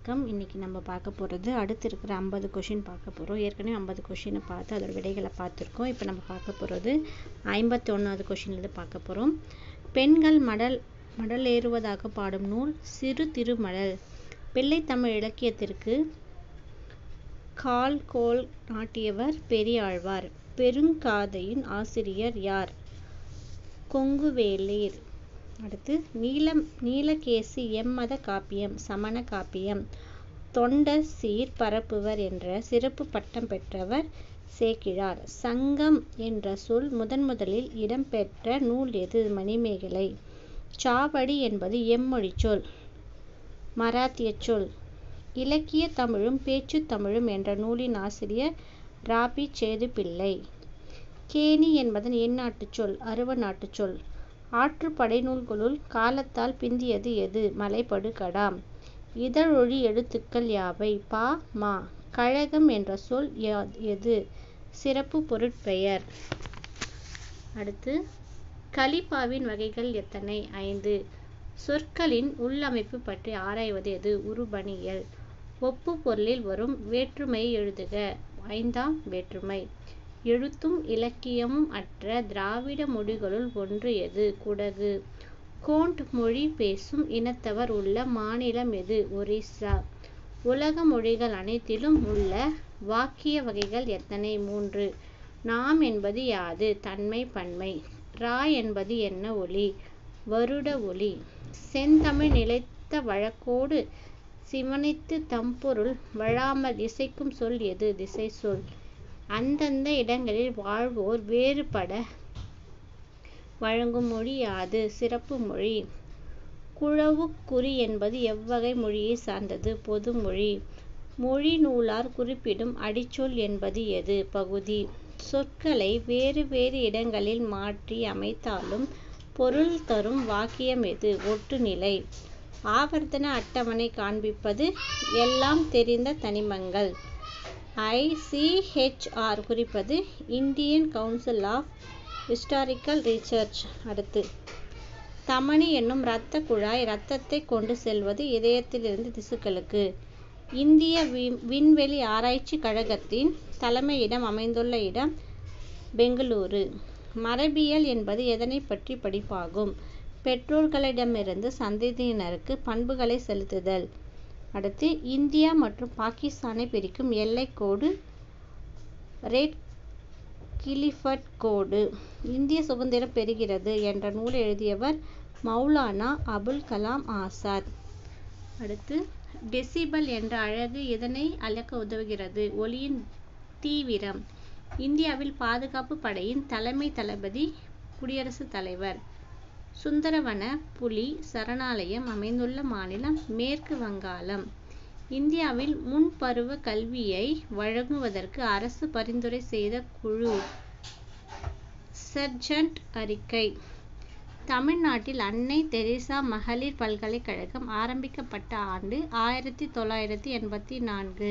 வணக்கம் இன்னைக்கு நம்ம பார்க்க போகிறது அடுத்து இருக்கிற ஐம்பது கொஷின் பார்க்க போகிறோம் ஏற்கனவே ஐம்பது கொஷினை பார்த்து அதோட விடைகளை பார்த்துருக்கோம் இப்போ நம்ம பார்க்க போகிறது ஐம்பத்தி ஒன்றாவது கொஷின்லேருந்து பார்க்க போகிறோம் பெண்கள் மடல் மடலேறுவதாக பாடும் நூல் சிறு திருமடல் பிள்ளைத்தமிழ் இலக்கியத்திற்கு கால் கோல் நாட்டியவர் பெரியாழ்வார் பெருங்காதையின் ஆசிரியர் யார் கொங்குவேளீர் அடுத்து நீலம் நீலகேசி எம்மத காப்பியம் சமண காப்பியம் தொண்டர் சீர் பரப்புவர் என்ற சிறப்பு பட்டம் பெற்றவர் சேக்கிழார் சங்கம் என்ற சொல் முதன் முதலில் இடம்பெற்ற நூல் எது மணிமேகலை சாவடி என்பது எம்மொழி சொல் மராத்திய சொல் இலக்கிய தமிழும் பேச்சு தமிழும் என்ற நூலின் ஆசிரியர் ராபி சேது பிள்ளை கேணி என்பதன் எந்நாட்டுச் சொல் அருவ நாட்டுச் சொல் ஆற்றுப்படை நூல்களுள் காலத்தால் பிந்தியது எது மலைபடுகடாம் இதழொழி எழுத்துக்கள் யாவை பா மா கழகம் என்ற சொல் எது சிறப்பு பொருட்பெயர் அடுத்து கலிப்பாவின் வகைகள் எத்தனை ஐந்து சொற்களின் உள்ளமைப்பு பற்றி ஆராய்வது எது உருபணியல் ஒப்பு பொருளில் வரும் வேற்றுமையை எழுதுக ஐந்தாம் வேற்றுமை எழுத்தும் இலக்கியமும் அற்ற திராவிட மொழிகளுள் ஒன்று எது குடகு கோண்ட் மொழி பேசும் இனத்தவர் உள்ள மாநிலம் எது ஒரிஸ்ஸா உலக மொழிகள் அனைத்திலும் உள்ள வாக்கிய வகைகள் எத்தனை மூன்று நாம் என்பது யாது தன்மை பன்மை ரா என்பது என்ன ஒலி வருட ஒலி செந்தமிழ் நிலைத்த வழக்கோடு சிவனித்து தம்பொருள் வழாமல் இசைக்கும் சொல் எது திசை சொல் அந்தந்த இடங்களில் வாழ்வோர் வேறுபட வழங்கும் மொழி யாது சிறப்பு மொழி குழவுக்குறி என்பது எவ்வகை மொழியை சார்ந்தது பொதுமொழி மொழி நூலார் குறிப்பிடும் அடிச்சொல் என்பது எது பகுதி சொற்களை வேறு வேறு இடங்களில் மாற்றி அமைத்தாலும் பொருள் தரும் வாக்கியம் எது ஒட்டுநிலை ஆவர்த்தன அட்டவணை காண்பிப்பது எல்லாம் தெரிந்த தனிமங்கள் ஐசிஹெச்ஆர் குறிப்பது Indian council of historical research அடுத்து தமனி என்னும் இரத்த குழாய் இரத்தத்தை கொண்டு செல்வது இதயத்திலிருந்து திசுக்களுக்கு இந்திய விண்வெளி ஆராய்ச்சி கழகத்தின் தலைமையிடம் அமைந்துள்ள இடம் பெங்களூரு மரபியல் என்பது எதனை பற்றி படிப்பாகும் பெற்றோர்களிடமிருந்து சந்ததியினருக்கு பண்புகளை செலுத்துதல் அடுத்து இந்தியா மற்றும் பாகிஸ்தானை பிரிக்கும் எல்லைக்கோடு ரெட் கிளிஃபட் கோடு இந்திய சுதந்திரம் பெறுகிறது என்ற நூலை எழுதியவர் மௌலானா அபுல் கலாம் ஆசாத் அடுத்து டெசிபல் என்ற அழகு இதனை அளக்க உதவுகிறது ஒளியின் தீவிரம் இந்தியாவில் பாதுகாப்பு படையின் தலைமை தளபதி குடியரசுத் தலைவர் சுந்தரவன புலி சரணாலயம் அமைந்துள்ள மாநிலம் மேற்கு வங்காளம் இந்தியாவில் முன்பருவ கல்வியை வழங்குவதற்கு அரசு பரிந்துரை செய்த குழு சர்ஜன்ட் அறிக்கை தமிழ்நாட்டில் அன்னை தெரேசா மகளிர் பல்கலைக்கழகம் ஆரம்பிக்கப்பட்ட ஆண்டு ஆயிரத்தி தொள்ளாயிரத்தி எண்பத்தி நான்கு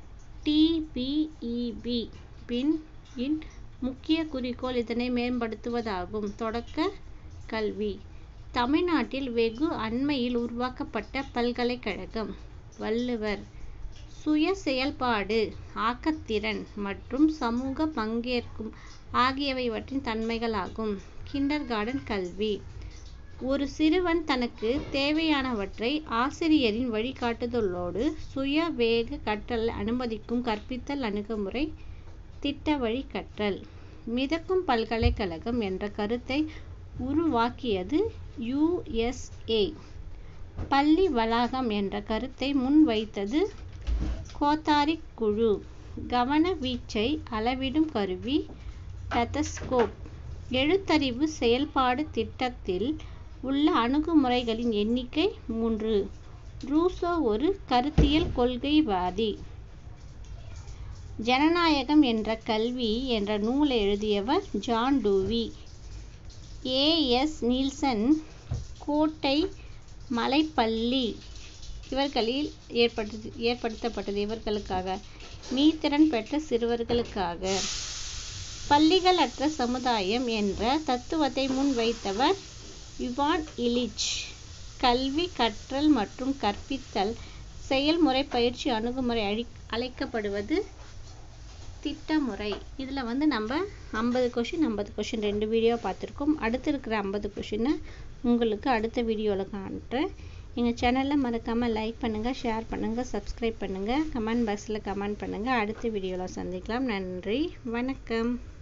டிபிஇபி பின் இன் முக்கிய குறிக்கோள் இதனை மேம்படுத்துவதாகும் தொடக்க கல்வி தமிழ்நாட்டில் வெகு அண்மையில் உருவாக்கப்பட்ட பல்கலைக்கழகம் வள்ளுவர் சுய செயல்பாடு ஆக்கத்திறன் மற்றும் சமூக பங்கேற்கும் ஆகியவைவற்றின் தன்மைகளாகும் கிண்டர் கார்டன் கல்வி ஒரு சிறுவன் தனக்கு தேவையானவற்றை ஆசிரியரின் வழிகாட்டுதலோடு சுய வேக கற்றல் அனுமதிக்கும் கற்பித்தல் அணுகுமுறை திட்ட வழி கற்றல் மிதக்கும் பல்கலைக்கழகம் என்ற கருத்தை உருவாக்கியது யுஎஸ்ஏ பள்ளி வளாகம் என்ற கருத்தை முன்வைத்தது கோத்தாரிக் குழு கவன வீச்சை அளவிடும் கருவி டெதஸ்கோப் எழுத்தறிவு செயல்பாடு திட்டத்தில் உள்ள அணுகுமுறைகளின் எண்ணிக்கை மூன்று ரூசோ ஒரு கருத்தியல் கொள்கைவாதி ஜனநாயகம் என்ற கல்வி என்ற நூலை எழுதியவர் John Dewey A S Neilson கோட்டை மலைப்பள்ளி இவர்களில் ஏற்படுத்தி ஏற்படுத்தப்பட்டது இவர்களுக்காக மீத்திறன் பெற்ற சிறுவர்களுக்காக பள்ளிகள் அற்ற சமுதாயம் என்ற தத்துவத்தை முன்வைத்தவர் இவான் இலிச் கல்வி கற்றல் மற்றும் கற்பித்தல் செயல்முறை பயிற்சி அணுகுமுறை அழி அழைக்கப்படுவது திட்டமுறை இதில் வந்து நம்ம ஐம்பது கொஷின் ஐம்பது கொஷின் ரெண்டு வீடியோ பார்த்துருக்கோம் அடுத்து இருக்கிற ஐம்பது கொஷினை உங்களுக்கு அடுத்த வீடியோவில் காட்டுறேன் எங்கள் சேனலில் மறக்காமல் லைக் பண்ணுங்கள் ஷேர் பண்ணுங்கள் சப்ஸ்கிரைப் பண்ணுங்கள் கமெண்ட் பாக்ஸில் கமெண்ட் பண்ணுங்கள் அடுத்த வீடியோவில் சந்திக்கலாம் நன்றி வணக்கம்